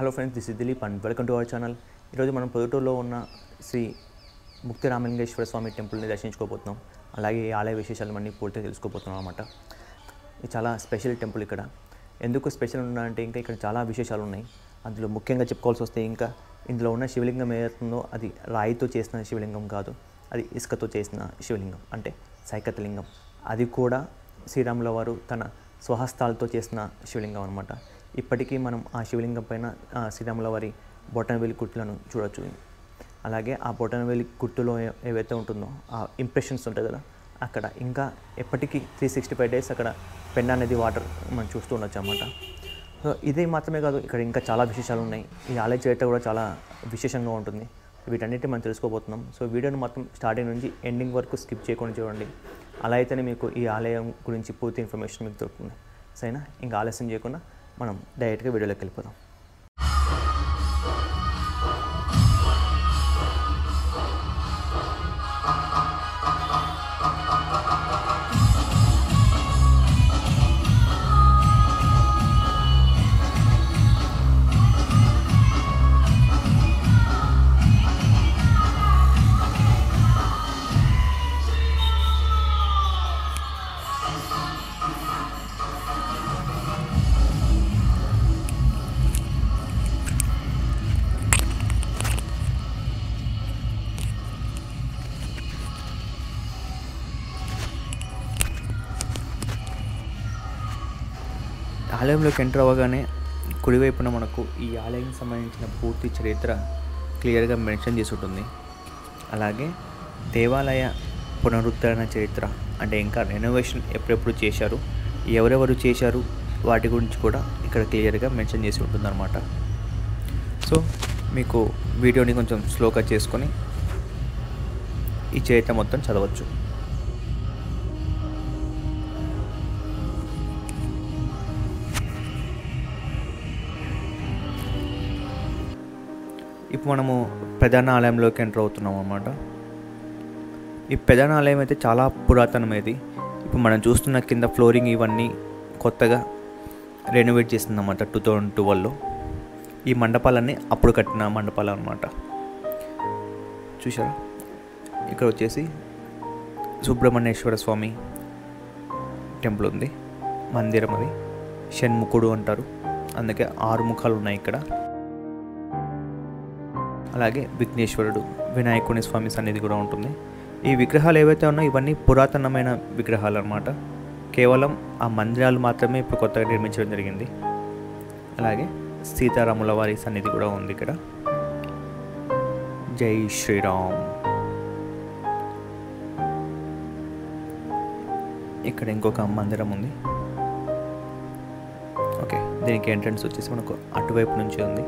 Hello friends this is Dileep and welcome to our channel ఈరోజు మనం పొద్దుటూరులో ఉన్న శ్రీ ముక్తి రామలింగేశ్వర స్వామి టెంపుల్ని దర్శించుకోబోతున్నాం అలాగే ఈ ఆలయ విశేషాలు అన్నీ పూర్తిగా తెలుసుకోబోతున్నాం అనమాట ఇది చాలా స్పెషల్ టెంపుల్ ఇక్కడ ఎందుకు స్పెషల్ ఉన్నాయంటే ఇంకా ఇక్కడ చాలా విశేషాలు ఉన్నాయి అందులో ముఖ్యంగా చెప్పుకోవాల్సి వస్తే ఇంకా ఇందులో ఉన్న శివలింగం ఏదైతుందో అది రాయితో చేసిన శివలింగం కాదు అది ఇసుకతో చేసిన శివలింగం అంటే సైకతలింగం అది కూడా శ్రీరాముల వారు తన స్వహస్తాలతో చేసిన శివలింగం అనమాట ఇప్పటికీ మనం ఆ శివలింగం పైన ఆ శ్రీరాముల వారి బొటనవేలి కుట్లను చూడొచ్చు అలాగే ఆ బొటనవేలి కుట్టులో ఏ- ఏవైతే ఉంటుందో ఆ ఇంప్రెషన్స్ ఉంటాయి కదా అక్కడ ఇంకా ఎప్పటికీ త్రీ సిక్స్టీ ఫైవ్ డేస్ అక్కడ పెండ అనేది వాటర్ మనం చూస్తూ ఉండొచ్చు అన్నమాట సో ఇదే మాత్రమే కాదు ఇక్కడ ఇంకా చాలా విశేషాలు ఉన్నాయి ఈ ఆలయ చరిత్ర కూడా చాలా విశేషంగా ఉంటుంది వీటన్నిటి మనం తెలుసుకోబోతున్నాం సో వీడియోని మొత్తం స్టార్టింగ్ నుంచి ఎండింగ్ వరకు స్కిప్ చేయకుండా చూడండి అలా అయితేనే మీకు ఈ ఆలయం గురించి పూర్తి ఇన్ఫర్మేషన్ మీకు దొరుకుతుంది సరేనా ఇంకా ఆలస్యం చేయకుండా మనం డైరెక్ట్గా వీడియోలోకి వెళ్ళిపోదాం ఆలయంలోకి ఎంటర్ అవ్వగానే కుడివైపున మనకు ఈ ఆలయం సంబంధించిన పూర్తి చరిత్ర క్లియర్గా మెన్షన్ చేసి ఉంటుంది అలాగే దేవాలయ పునరుద్ధరణ చరిత్ర అంటే ఇంకా రెనోవేషన్ ఎప్పుడెప్పుడు చేశారు ఎవరెవరు చేశారు వాటి గురించి కూడా ఇక్కడ క్లియర్గా మెన్షన్ చేసి ఉంటుందన్నమాట సో మీకు వీడియోని కొంచెం స్లోగా చేసుకొని ఈ చరిత్ర మొత్తం చదవచ్చు ఇప్పుడు మనము ప్రధాన ఆలయంలోకి ఎంటర్ అవుతున్నాం అన్నమాట ఈ ప్రధాన ఆలయం అయితే చాలా పురాతనమైనది ఇప్పుడు మనం చూస్తున్న కింద ఫ్లోరింగ్ ఇవన్నీ కొత్తగా రెనోవేట్ చేసిందన్నమాట టూ థౌజండ్ ట్వెల్వ్లో ఈ మండపాలన్నీ అప్పుడు కట్టిన మండపాలు అనమాట చూసారా ఇక్కడ వచ్చేసి సుబ్రహ్మణ్యేశ్వర స్వామి టెంపుల్ ఉంది మందిరం అది షణ్ముఖుడు అంటారు అందుకే ఆరు ముఖాలు ఉన్నాయి ఇక్కడ అలాగే విఘ్నేశ్వరుడు వినాయకుని స్వామి సన్నిధి కూడా ఉంటుంది ఈ విగ్రహాలు ఏవైతే ఉన్నాయో ఇవన్నీ పురాతనమైన విగ్రహాలు అన్నమాట కేవలం ఆ మందిరాలు మాత్రమే ఇప్పుడు కొత్తగా నిర్మించడం జరిగింది అలాగే సీతారాముల వారి సన్నిధి కూడా ఉంది ఇక్కడ జై శ్రీరామ్ ఇక్కడ ఇంకొక మందిరం ఉంది ఓకే దీనికి ఎంట్రన్స్ వచ్చేసి మనకు అటువైపు నుంచి ఉంది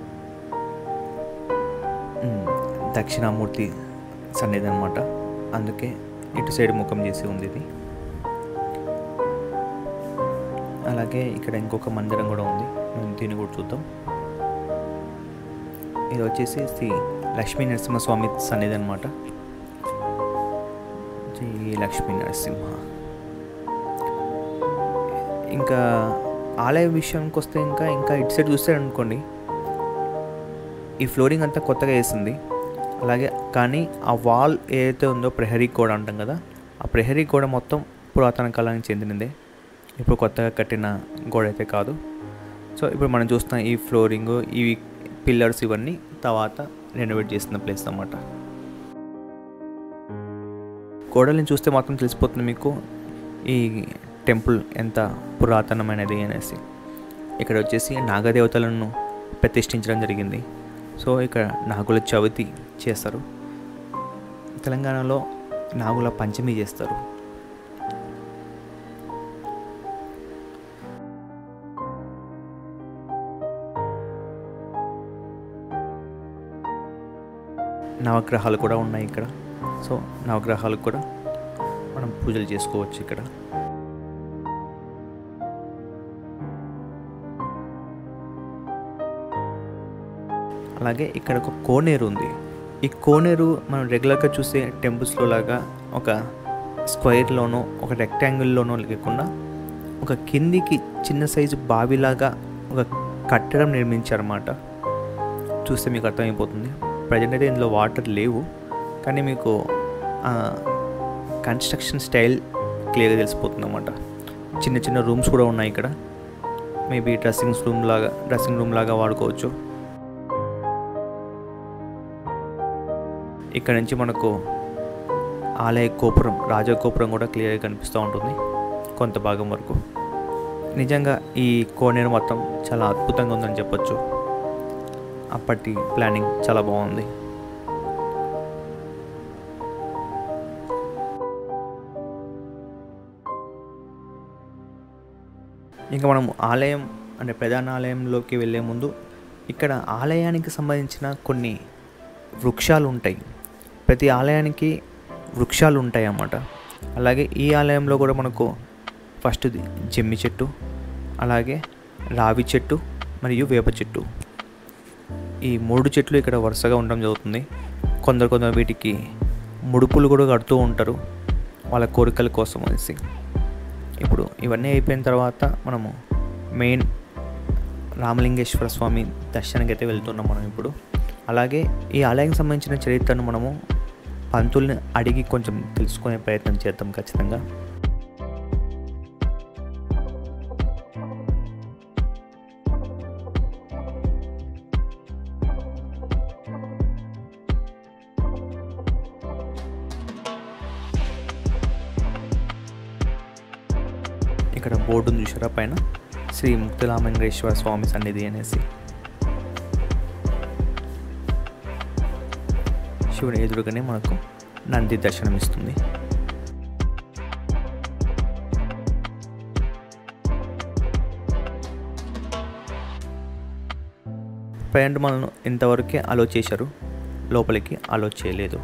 మ్మ్. దక్షిణామూర్తి సన్నిధి అనమాట అందుకే ఇటు సైడ్ ముఖం చేసి ఉంది ఇది అలాగే ఇక్కడ ఇంకొక మందిరం కూడా ఉంది మనం దీన్ని కూడా చూద్దాం ఇది వచ్చేసి శ్రీ లక్ష్మీ నరసింహస్వామి సన్నిధి అనమాట జై లక్ష్మీ నరసింహ ఇంకా ఆలయ విషయానికి వస్తే ఇంకా ఇంకా ఇటు సైడ్ చూస్తారనుకోండి ఈ ఫ్లోరింగ్ అంతా కొత్తగా వేసింది అలాగే కానీ ఆ వాల్ ఏదైతే ఉందో ప్రహరీ గోడ అంటాం కదా ఆ ప్రహరీ గోడ మొత్తం పురాతన కాలానికి చెందినదే ఇప్పుడు కొత్తగా కట్టిన గోడ అయితే కాదు సో ఇప్పుడు మనం చూస్తున్న ఈ ఫ్లోరింగ్ ఈ పిల్లర్స్ ఇవన్నీ తర్వాత రెనోవేట్ చేసిన ప్లేస్ అన్నమాట గోడల్ని చూస్తే మాత్రం తెలిసిపోతుంది మీకు ఈ టెంపుల్ ఎంత పురాతనమైనది అనేసి ఇక్కడ వచ్చేసి నాగదేవతలను ప్రతిష్ఠించడం జరిగింది సో ఇక్కడ నాగుల చవితి చేస్తారు తెలంగాణలో నాగుల పంచమి చేస్తారు నవగ్రహాలు కూడా ఉన్నాయి ఇక్కడ సో నవగ్రహాలకు కూడా మనం పూజలు చేసుకోవచ్చు ఇక్కడ అలాగే ఇక్కడ ఒక కోనేరు ఉంది ఈ కోనేరు మనం రెగ్యులర్గా చూసే టెంపుల్స్లో లాగా ఒక స్క్వైర్లోనో ఒక రెక్టాంగిల్లోనో లేకుండా ఒక కిందికి చిన్న సైజు బావిలాగా ఒక కట్టడం నిర్మించారన్నమాట చూస్తే మీకు అర్థమైపోతుంది ప్రజెంట్ అయితే ఇందులో వాటర్ లేవు కానీ మీకు కన్స్ట్రక్షన్ స్టైల్ క్లియర్గా తెలిసిపోతుంది అన్నమాట చిన్న చిన్న రూమ్స్ కూడా ఉన్నాయి ఇక్కడ మేబీ డ్రెస్సింగ్ రూమ్ లాగా డ్రెస్సింగ్ రూమ్ లాగా వాడుకోవచ్చు ఇక్కడ నుంచి మనకు ఆలయ గోపురం రాజ గోపురం కూడా క్లియర్గా కనిపిస్తూ ఉంటుంది కొంత భాగం వరకు నిజంగా ఈ కోనేరు మొత్తం చాలా అద్భుతంగా ఉందని చెప్పొచ్చు అప్పటి ప్లానింగ్ చాలా బాగుంది ఇంకా మనం ఆలయం అంటే ప్రధాన ఆలయంలోకి వెళ్ళే ముందు ఇక్కడ ఆలయానికి సంబంధించిన కొన్ని వృక్షాలు ఉంటాయి ప్రతి ఆలయానికి వృక్షాలు ఉంటాయి అన్నమాట అలాగే ఈ ఆలయంలో కూడా మనకు ఫస్ట్ది జమ్మి చెట్టు అలాగే రావి చెట్టు మరియు వేప చెట్టు ఈ మూడు చెట్లు ఇక్కడ వరుసగా ఉండడం జరుగుతుంది కొందరు కొందరు వీటికి ముడుపులు కూడా కడుతూ ఉంటారు వాళ్ళ కోరికల కోసం అనేసి ఇప్పుడు ఇవన్నీ అయిపోయిన తర్వాత మనము మెయిన్ రామలింగేశ్వర స్వామి దర్శనానికి అయితే వెళ్తున్నాం మనం ఇప్పుడు అలాగే ఈ ఆలయానికి సంబంధించిన చరిత్రను మనము పంతుల్ని అడిగి కొంచెం తెలుసుకునే ప్రయత్నం చేద్దాం ఖచ్చితంగా ఇక్కడ బోర్డు చూసారా పైన శ్రీ ముక్తిరామలింగేశ్వర స్వామి సన్నిధి అనేసి శివుని ఎదురుగానే మనకు నంది దర్శనమిస్తుంది ప్రయాణం మనల్ని ఇంతవరకే అలో చేశారు లోపలికి అలో చేయలేదు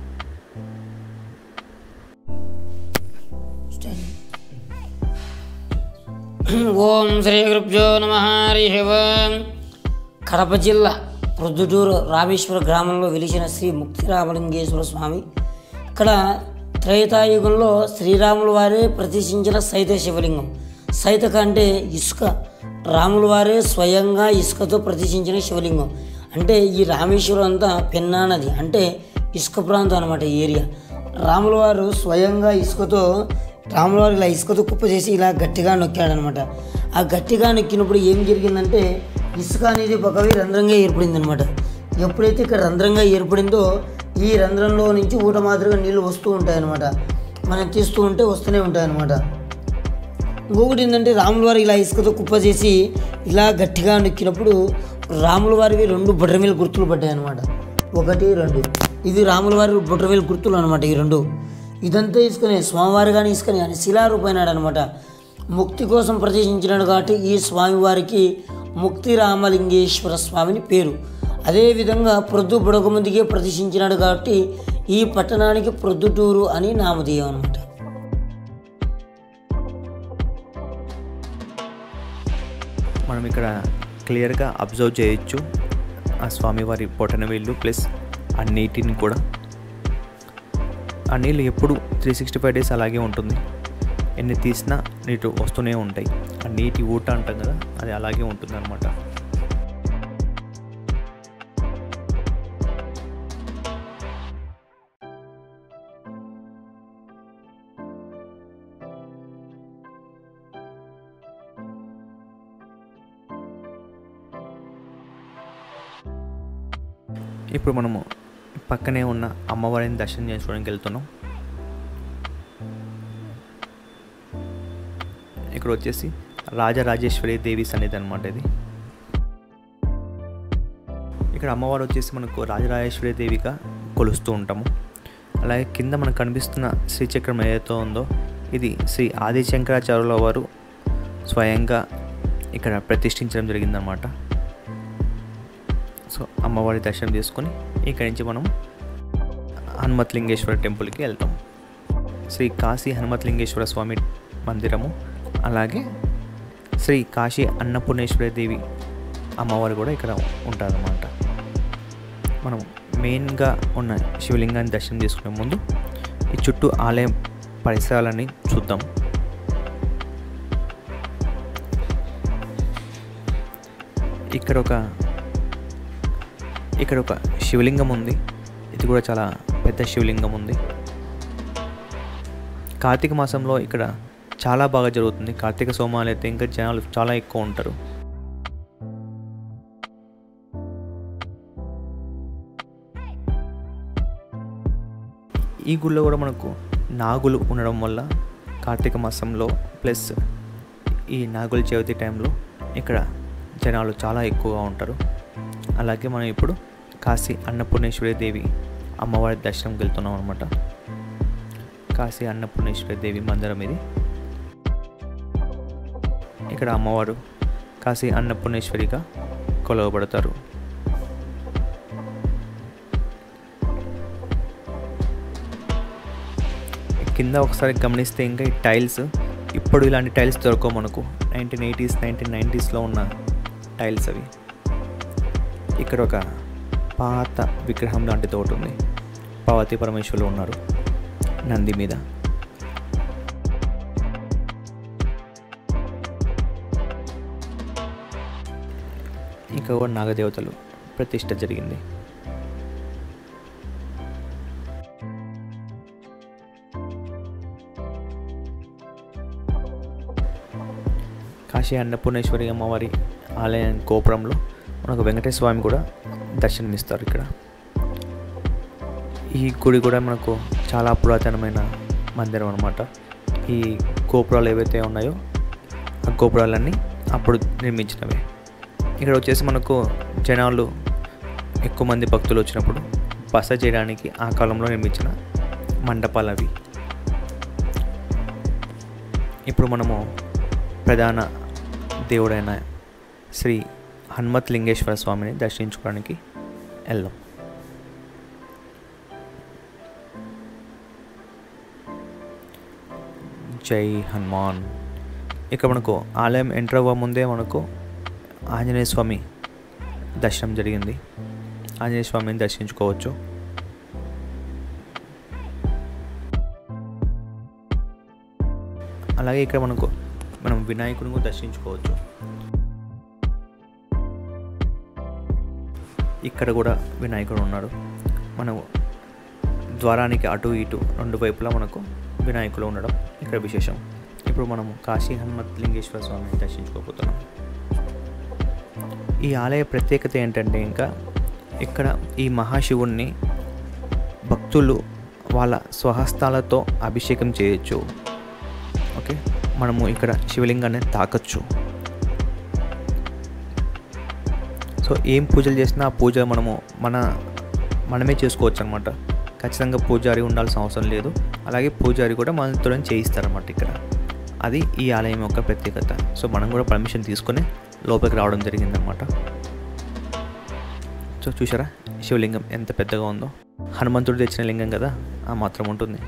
ఓం శ్రీ గురుభ్యో నమ హరి ఓం కడప జిల్లా ప్రొద్దుటూరు రామేశ్వర గ్రామంలో వెలిసిన శ్రీ ముక్తిరామలింగేశ్వర స్వామి ఇక్కడ త్రేతాయుగంలో శ్రీరాముల వారే ప్రతిష్ఠించిన సైత శివలింగం సైతక అంటే ఇసుక రాముల వారే స్వయంగా ఇసుకతో ప్రతిష్ఠించిన శివలింగం అంటే ఈ రామేశ్వరం అంతా పెన్నా నది అంటే ఇసుక ప్రాంతం అనమాట ఈ ఏరియా రాముల వారు స్వయంగా ఇసుకతో రాముల వారు ఇలా ఇసుకతో కుప్ప చేసి ఇలా గట్టిగా నొక్కాడనమాట ఆ గట్టిగా నొక్కినప్పుడు ఏం జరిగిందంటే ఇసుక అనేది ఒకవి రంధ్రంగా ఏర్పడింది అనమాట ఎప్పుడైతే ఇక్కడ రంధ్రంగా ఏర్పడిందో ఈ రంధ్రంలో నుంచి ఊట మాదిరిగా నీళ్ళు వస్తూ ఉంటాయన్నమాట మనం తీస్తూ ఉంటే వస్తూనే ఉంటాయన్నమాట ఇంకొకటి ఏంటంటే రాముల వారు ఇలా ఇసుకతో కుప్ప చేసి ఇలా గట్టిగా నొక్కినప్పుడు రాముల వారివి రెండు బొడ్రమేలు గుర్తులు పడ్డాయి అనమాట ఒకటి రెండు ఇది రాముల వారి బొడ్రమేలు గుర్తులు అనమాట ఈ రెండు ఇదంతా ఇసుకనే స్వామివారి కానీ ఇసుకనే అని శిలారూపైనాడు అనమాట ముక్తి కోసం ప్రతిష్ఠించినాడు కాబట్టి ఈ స్వామివారికి ముక్తి రామలింగేశ్వర స్వామిని పేరు అదేవిధంగా ప్రొద్దు బుడక ముందుకే ప్రతిష్ఠించినాడు కాబట్టి ఈ పట్టణానికి ప్రొద్దుటూరు అని నామధేయం అనమాట మనం ఇక్కడ క్లియర్గా అబ్జర్వ్ చేయొచ్చు ఆ స్వామివారి పొటనవేళ్ళు ప్లస్ ఆ నీటిని కూడా ఆ నీళ్ళు ఎప్పుడు త్రీ సిక్స్టీ ఫైవ్ డేస్ అలాగే ఉంటుంది ఎన్ని తీసినా నీటు వస్తూనే ఉంటాయి ఆ నీటి ఊట అంటాం కదా అది అలాగే ఉంటుంది అనమాట ఇప్పుడు మనము పక్కనే ఉన్న అమ్మవారిని దర్శనం చేసుకోవడానికి వెళ్తున్నాం ఇక్కడ వచ్చేసి రాజరాజేశ్వరి దేవి సన్నిధి అనమాట ఇది ఇక్కడ అమ్మవారు వచ్చేసి మనకు రాజరాజేశ్వరి దేవిగా కొలుస్తూ ఉంటాము అలాగే కింద మనకు కనిపిస్తున్న శ్రీచక్రం ఏదైతే ఉందో ఇది శ్రీ ఆది శంకరాచార్యుల వారు స్వయంగా ఇక్కడ ప్రతిష్ఠించడం జరిగిందనమాట సో అమ్మవారి దర్శనం చేసుకొని ఇక్కడి నుంచి మనం హనుమత్లింగేశ్వర టెంపుల్కి వెళ్తాం శ్రీ కాశీ హనుమత్లింగేశ్వర స్వామి మందిరము అలాగే శ్రీ కాశీ అన్నపూర్ణేశ్వరి దేవి అమ్మవారు కూడా ఇక్కడ ఉంటారన్నమాట మనం మెయిన్గా ఉన్న శివలింగాన్ని దర్శనం చేసుకునే ముందు ఈ చుట్టూ ఆలయం పరిసరాలని చూద్దాం ఇక్కడ ఒక ఇక్కడ ఒక శివలింగం ఉంది ఇది కూడా చాలా పెద్ద శివలింగం ఉంది కార్తీక మాసంలో ఇక్కడ చాలా బాగా జరుగుతుంది కార్తీక సోమాలు అయితే ఇంకా జనాలు చాలా ఎక్కువ ఉంటారు ఈ గుళ్ళో కూడా మనకు నాగులు ఉండడం వల్ల కార్తీక మాసంలో ప్లస్ ఈ నాగుల చవితి టైంలో ఇక్కడ జనాలు చాలా ఎక్కువగా ఉంటారు అలాగే మనం ఇప్పుడు కాశీ అన్నపూర్ణేశ్వరి దేవి అమ్మవారి దర్శనంకి వెళ్తున్నాం అనమాట కాశీ అన్నపూర్ణేశ్వరి దేవి మందిరం ఇది ఇక్కడ అమ్మవారు కాశీ అన్నపూర్ణేశ్వరిగా కొలవబడతారు కింద ఒకసారి గమనిస్తే ఇంకా ఈ టైల్స్ ఇప్పుడు ఇలాంటి టైల్స్ దొరకవు మనకు నైన్టీన్ ఎయిటీస్ నైన్టీన్ నైంటీస్లో ఉన్న టైల్స్ అవి ఇక్కడ ఒక పాత విగ్రహం లాంటిది ఒకటి ఉంది పార్వతీ పరమేశ్వరులు ఉన్నారు నంది మీద ఇంకా కూడా నాగదేవతలు ప్రతిష్ట జరిగింది కాశీ అన్నపూర్ణేశ్వరి అమ్మవారి ఆలయం గోపురంలో మనకు వెంకటేశ్వర స్వామి కూడా దర్శనమిస్తారు ఇక్కడ ఈ గుడి కూడా మనకు చాలా పురాతనమైన మందిరం అనమాట ఈ గోపురాలు ఏవైతే ఉన్నాయో ఆ గోపురాలన్నీ అప్పుడు నిర్మించినవే ఇక్కడ వచ్చేసి మనకు జనాలు ఎక్కువ మంది భక్తులు వచ్చినప్పుడు బస చేయడానికి ఆ కాలంలో నిర్మించిన మండపాలు అవి ఇప్పుడు మనము ప్రధాన దేవుడైన శ్రీ హనుమత్ లింగేశ్వర స్వామిని దర్శించుకోవడానికి వెళ్దాం జై హనుమాన్ ఇక్కడ మనకు ఆలయం ఎంటర్ అవ్వ ముందే మనకు ఆంజనేయ స్వామి దర్శనం జరిగింది ఆంజనేయ స్వామిని దర్శించుకోవచ్చు అలాగే ఇక్కడ మనకు మనం వినాయకుడిని కూడా దర్శించుకోవచ్చు ఇక్కడ కూడా వినాయకుడు ఉన్నాడు మనం ద్వారానికి అటు ఇటు రెండు వైపులా మనకు వినాయకులు ఉండడం ఇక్కడ విశేషం ఇప్పుడు మనం కాశీ హనుమత్ లింగేశ్వర స్వామిని దర్శించుకోబోతున్నాం ఈ ఆలయ ప్రత్యేకత ఏంటంటే ఇంకా ఇక్కడ ఈ మహాశివుణ్ణి భక్తులు వాళ్ళ స్వహస్తాలతో అభిషేకం చేయొచ్చు ఓకే మనము ఇక్కడ శివలింగాన్ని తాకచ్చు సో ఏం పూజలు చేసినా ఆ పూజ మనము మన మనమే చేసుకోవచ్చు అనమాట ఖచ్చితంగా పూజారి ఉండాల్సిన అవసరం లేదు అలాగే పూజారి కూడా మనతో చేయిస్తారన్నమాట ఇక్కడ అది ఈ ఆలయం యొక్క ప్రత్యేకత సో మనం కూడా పర్మిషన్ తీసుకొని లోపలికి రావడం జరిగిందనమాట సో చూసారా శివలింగం ఎంత పెద్దగా ఉందో హనుమంతుడు తెచ్చిన లింగం కదా ఆ మాత్రం ఉంటుంది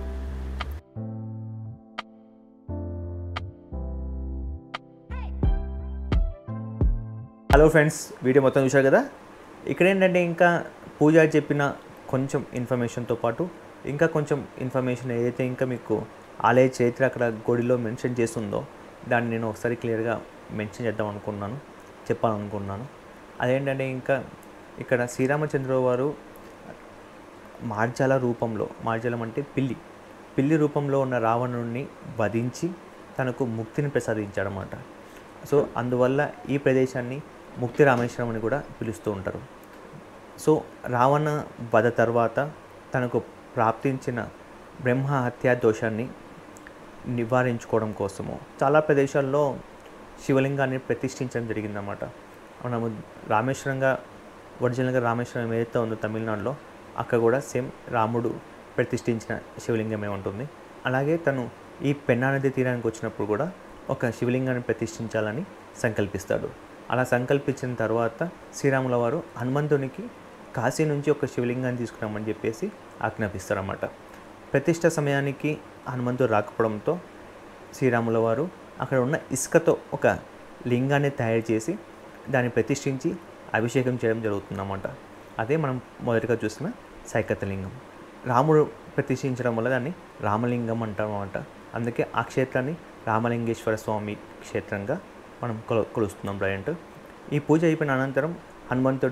హలో ఫ్రెండ్స్ వీడియో మొత్తం చూశారు కదా ఇక్కడ ఏంటంటే ఇంకా పూజారి చెప్పిన కొంచెం ఇన్ఫర్మేషన్తో పాటు ఇంకా కొంచెం ఇన్ఫర్మేషన్ ఏదైతే ఇంకా మీకు ఆలయ చరిత్ర అక్కడ గుడిలో మెన్షన్ చేస్తుందో దాన్ని నేను ఒకసారి క్లియర్గా మెన్షన్ చేద్దాం అనుకున్నాను చెప్పాలనుకున్నాను అదేంటంటే ఇంకా ఇక్కడ శ్రీరామచంద్ర వారు మార్జాల రూపంలో మార్జాలం అంటే పిల్లి పిల్లి రూపంలో ఉన్న రావణుడిని వధించి తనకు ముక్తిని ప్రసాదించాడనమాట సో అందువల్ల ఈ ప్రదేశాన్ని ముక్తి రామేశ్వరం అని కూడా పిలుస్తూ ఉంటారు సో రావణ వధ తర్వాత తనకు ప్రాప్తించిన బ్రహ్మ హత్యా దోషాన్ని నివారించుకోవడం కోసము చాలా ప్రదేశాల్లో శివలింగాన్ని ప్రతిష్ఠించడం జరిగిందన్నమాట మనము రామేశ్వరంగా ఒరిజినల్గా రామేశ్వరం ఏదైతే ఉందో తమిళనాడులో అక్కడ కూడా సేమ్ రాముడు ప్రతిష్ఠించిన శివలింగమే ఉంటుంది అలాగే తను ఈ పెన్నా నది తీరానికి వచ్చినప్పుడు కూడా ఒక శివలింగాన్ని ప్రతిష్ఠించాలని సంకల్పిస్తాడు అలా సంకల్పించిన తర్వాత శ్రీరాముల వారు హనుమంతునికి కాశీ నుంచి ఒక శివలింగాన్ని తీసుకురామని చెప్పేసి ఆజ్ఞాపిస్తారన్నమాట ప్రతిష్ట సమయానికి హనుమంతుడు రాకపోవడంతో శ్రీరాముల వారు అక్కడ ఉన్న ఇసుకతో ఒక లింగాన్ని తయారు చేసి దాన్ని ప్రతిష్ఠించి అభిషేకం చేయడం జరుగుతుందన్నమాట అదే మనం మొదటిగా చూసిన సైకత లింగం రాముడు ప్రతిష్ఠించడం వల్ల దాన్ని రామలింగం అంటాం అన్నమాట అందుకే ఆ క్షేత్రాన్ని రామలింగేశ్వర స్వామి క్షేత్రంగా మనం కొలు కొలుస్తున్నాం ప్రజెంట్ ఈ పూజ అయిపోయిన అనంతరం హనుమంతుడు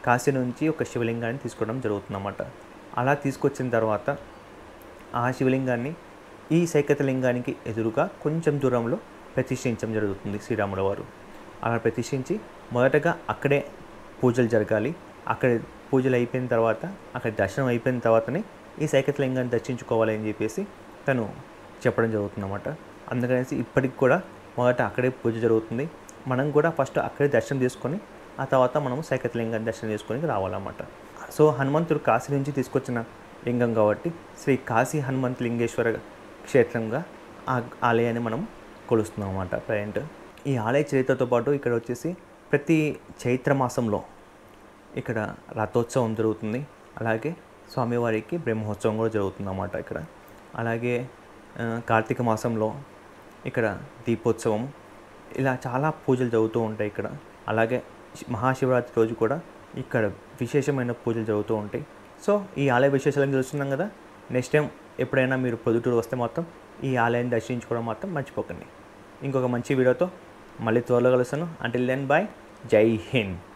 కాశీ నుంచి ఒక శివలింగాన్ని తీసుకోవడం జరుగుతుందన్నమాట అలా తీసుకొచ్చిన తర్వాత ఆ శివలింగాన్ని ఈ సైకతలింగానికి ఎదురుగా కొంచెం దూరంలో ప్రతిష్ఠించడం జరుగుతుంది శ్రీరాముల వారు అలా ప్రతిష్ఠించి మొదటగా అక్కడే పూజలు జరగాలి అక్కడ పూజలు అయిపోయిన తర్వాత అక్కడ దర్శనం అయిపోయిన తర్వాతనే ఈ సైకతలింగాన్ని దర్శించుకోవాలి అని చెప్పేసి తను చెప్పడం జరుగుతుందన్నమాట అందుకనేసి ఇప్పటికి కూడా మొదట అక్కడే పూజ జరుగుతుంది మనం కూడా ఫస్ట్ అక్కడే దర్శనం చేసుకొని ఆ తర్వాత మనము సైకతలింగాన్ని దర్శనం చేసుకొని రావాలన్నమాట సో హనుమంతుడు కాశీ నుంచి తీసుకొచ్చిన లింగం కాబట్టి శ్రీ కాశీ హనుమంత లింగేశ్వర క్షేత్రంగా ఆ ఆలయాన్ని మనం కొలుస్తున్నాం అన్నమాట ప్రజెంట్ ఈ ఆలయ చరిత్రతో పాటు ఇక్కడ వచ్చేసి ప్రతి చైత్ర మాసంలో ఇక్కడ రథోత్సవం జరుగుతుంది అలాగే స్వామివారికి బ్రహ్మోత్సవం కూడా జరుగుతుంది అన్నమాట ఇక్కడ అలాగే ఆ, కార్తీక మాసంలో ఇక్కడ దీపోత్సవం ఇలా చాలా పూజలు జరుగుతూ ఉంటాయి ఇక్కడ అలాగే శి- మహాశివరాత్రి రోజు కూడా ఇక్కడ విశేషమైన పూజలు జరుగుతూ ఉంటాయి సో ఈ ఆలయ విశేషాలను తెలుస్తున్నాం కదా నెక్స్ట్ టైం ఎప్పుడైనా మీరు పొద్దుటూరు వస్తే మాత్రం ఈ ఆలయాన్ని దర్శించుకోవడం మాత్రం మర్చిపోకండి ఇంకొక మంచి వీడియోతో మళ్ళీ త్వరలో కలుస్తాను అంటిల్ దెన్ బాయ్ జై హింద్